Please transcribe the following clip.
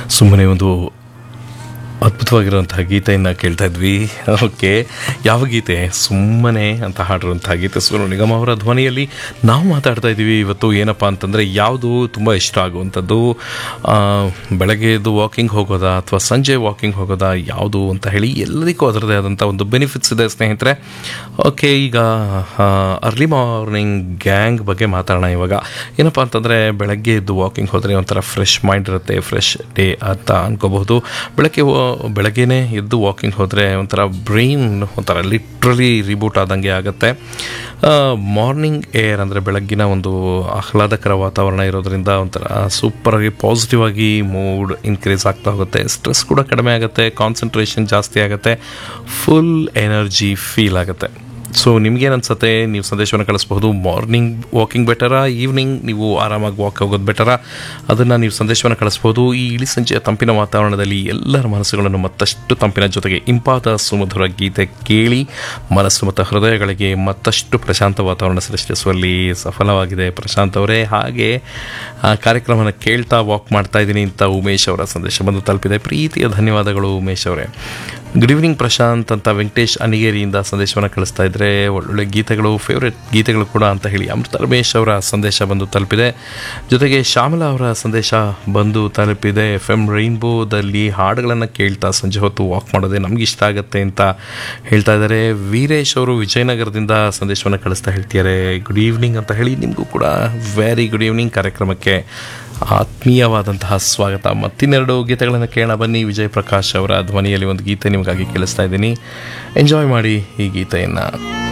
ಸುಮ್ಮನೆ ಒಂದು ಅದ್ಭುತವಾಗಿರುವಂತಹ ಗೀತೆಯನ್ನು ಕೇಳ್ತಾ ಇದ್ವಿ ಓಕೆ ಯಾವ ಗೀತೆ ಸುಮ್ಮನೆ ಅಂತ ಹಾಡಿರುವಂತಹ ಗೀತೆ ಸೋನು ನಿಗಮ್ ಅವರ ಧ್ವನಿಯಲ್ಲಿ ನಾವು ಮಾತಾಡ್ತಾ ಇದ್ದೀವಿ ಇವತ್ತು ಏನಪ್ಪ ಅಂತಂದರೆ ಯಾವುದು ತುಂಬ ಇಷ್ಟ ಆಗುವಂಥದ್ದು ಆ, ಬೆಳಗ್ಗೆ ಎದ್ದು ವಾಕಿಂಗ್ ಹೋಗೋದಾ ಅಥವಾ ಸಂಜೆ ವಾಕಿಂಗ್ ಹೋಗೋದಾ ಯಾವುದು ಅಂತ ಹೇಳಿ ಎಲ್ಲದಕ್ಕೂ ಅದರದೇ ಆದಂಥ ಒಂದು ಬೆನಿಫಿಟ್ಸ್ ಇದೆ ಸ್ನೇಹಿತರೆ ಓಕೆ ಈಗ ಅರ್ಲಿ ಮಾರ್ನಿಂಗ್ ಗ್ಯಾಂಗ್ ಬಗ್ಗೆ ಮಾತಾಡೋಣ ಇವಾಗ ಏನಪ್ಪ ಅಂತಂದರೆ ಬೆಳಗ್ಗೆ ಎದ್ದು ವಾಕಿಂಗ್ ಹೋದರೆ ಒಂಥರ ಫ್ರೆಶ್ ಮೈಂಡ್ ಇರುತ್ತೆ ಫ್ರೆಶ್ ಡೇ ಅಂತ ಅನ್ಕೋಬಹುದು ಬೆಳಗ್ಗೆ ಹೋ- ಬೆಳಗ್ಗೆನೇ ಎದ್ದು ವಾಕಿಂಗ್ ಹೋದರೆ ಒಂಥರ ಬ್ರೈನ್ ಒಂಥರ ಲಿಟ್ರಲಿ ರಿಬೂಟ್ ಆದಂಗೆ ಆಗುತ್ತೆ ಮಾರ್ನಿಂಗ್ ಏರ್ ಅಂದರೆ ಬೆಳಗ್ಗಿನ ಒಂದು ಆಹ್ಲಾದಕರ ವಾತಾವರಣ ಇರೋದ್ರಿಂದ ಒಂಥರ ಸೂಪರಾಗಿ ಪಾಸಿಟಿವ್ ಆಗಿ ಮೂಡ್ ಇನ್ಕ್ರೀಸ್ ಆಗ್ತಾ ಹೋಗುತ್ತೆ ಸ್ಟ್ರೆಸ್ ಕೂಡ ಕಡಿಮೆ ಆಗುತ್ತೆ ಕಾನ್ಸಂಟ್ರೇಷನ್ ಜಾಸ್ತಿ ಆಗುತ್ತೆ ಫುಲ್ ಎನರ್ಜಿ ಫೀಲ್ ಆಗುತ್ತೆ ಸೊ ನಿಮ್ಗೇನು ಅನ್ಸುತ್ತೆ ನೀವು ಸಂದೇಶವನ್ನು ಕಳಿಸ್ಬಹುದು ಮಾರ್ನಿಂಗ್ ವಾಕಿಂಗ್ ಬೆಟರಾ ಈವ್ನಿಂಗ್ ನೀವು ಆರಾಮಾಗಿ ವಾಕ್ ಹೋಗೋದು ಬೆಟರಾ ಅದನ್ನು ನೀವು ಸಂದೇಶವನ್ನು ಕಳಿಸ್ಬೋದು ಈ ಇಳಿ ಸಂಜೆಯ ತಂಪಿನ ವಾತಾವರಣದಲ್ಲಿ ಎಲ್ಲರ ಮನಸ್ಸುಗಳನ್ನು ಮತ್ತಷ್ಟು ತಂಪಿನ ಜೊತೆಗೆ ಇಂಪಾದ ಸುಮಧುರ ಗೀತೆ ಕೇಳಿ ಮನಸ್ಸು ಮತ್ತು ಹೃದಯಗಳಿಗೆ ಮತ್ತಷ್ಟು ಪ್ರಶಾಂತ ವಾತಾವರಣ ಸೃಷ್ಟಿಸುವಲ್ಲಿ ಸಫಲವಾಗಿದೆ ಪ್ರಶಾಂತ್ ಅವರೇ ಹಾಗೆ ಆ ಕಾರ್ಯಕ್ರಮನ ಕೇಳ್ತಾ ವಾಕ್ ಮಾಡ್ತಾ ಇದ್ದೀನಿ ಅಂತ ಉಮೇಶ್ ಅವರ ಸಂದೇಶ ಬಂದು ತಲುಪಿದೆ ಪ್ರೀತಿಯ ಧನ್ಯವಾದಗಳು ಉಮೇಶ್ ಅವರೇ ಗುಡ್ ಈವ್ನಿಂಗ್ ಪ್ರಶಾಂತ್ ಅಂತ ವೆಂಕಟೇಶ್ ಅನಿಗೇರಿಯಿಂದ ಸಂದೇಶವನ್ನು ಕಳಿಸ್ತಾ ಇದ್ರೆ ಒಳ್ಳೊಳ್ಳೆ ಗೀತೆಗಳು ಫೇವ್ರೆಟ್ ಗೀತೆಗಳು ಕೂಡ ಅಂತ ಹೇಳಿ ಅಮೃತ ರಮೇಶ್ ಅವರ ಸಂದೇಶ ಬಂದು ತಲುಪಿದೆ ಜೊತೆಗೆ ಶ್ಯಾಮಲಾ ಅವರ ಸಂದೇಶ ಬಂದು ತಲುಪಿದೆ ಎಫ್ ಎಮ್ ರೈನ್ಬೋದಲ್ಲಿ ಹಾಡುಗಳನ್ನು ಕೇಳ್ತಾ ಸಂಜೆ ಹೊತ್ತು ವಾಕ್ ಮಾಡೋದೇ ನಮ್ಗೆ ಇಷ್ಟ ಆಗುತ್ತೆ ಅಂತ ಹೇಳ್ತಾ ಇದ್ದಾರೆ ವೀರೇಶ್ ಅವರು ವಿಜಯನಗರದಿಂದ ಸಂದೇಶವನ್ನು ಕಳಿಸ್ತಾ ಹೇಳ್ತಿದ್ದಾರೆ ಗುಡ್ ಈವ್ನಿಂಗ್ ಅಂತ ಹೇಳಿ ನಿಮಗೂ ಕೂಡ ವೆರಿ ಗುಡ್ ಈವ್ನಿಂಗ್ ಕಾರ್ಯಕ್ರಮಕ್ಕೆ ಆತ್ಮೀಯವಾದಂತಹ ಸ್ವಾಗತ ಮತ್ತಿನ್ನೆರಡು ಗೀತೆಗಳನ್ನು ಕೇಳೋಣ ಬನ್ನಿ ವಿಜಯ್ ಪ್ರಕಾಶ್ ಅವರ ಧ್ವನಿಯಲ್ಲಿ ಒಂದು ಗೀತೆ ನಿಮಗಾಗಿ ಕೇಳಿಸ್ತಾ ಇದ್ದೀನಿ ಎಂಜಾಯ್ ಮಾಡಿ ಈ ಗೀತೆಯನ್ನು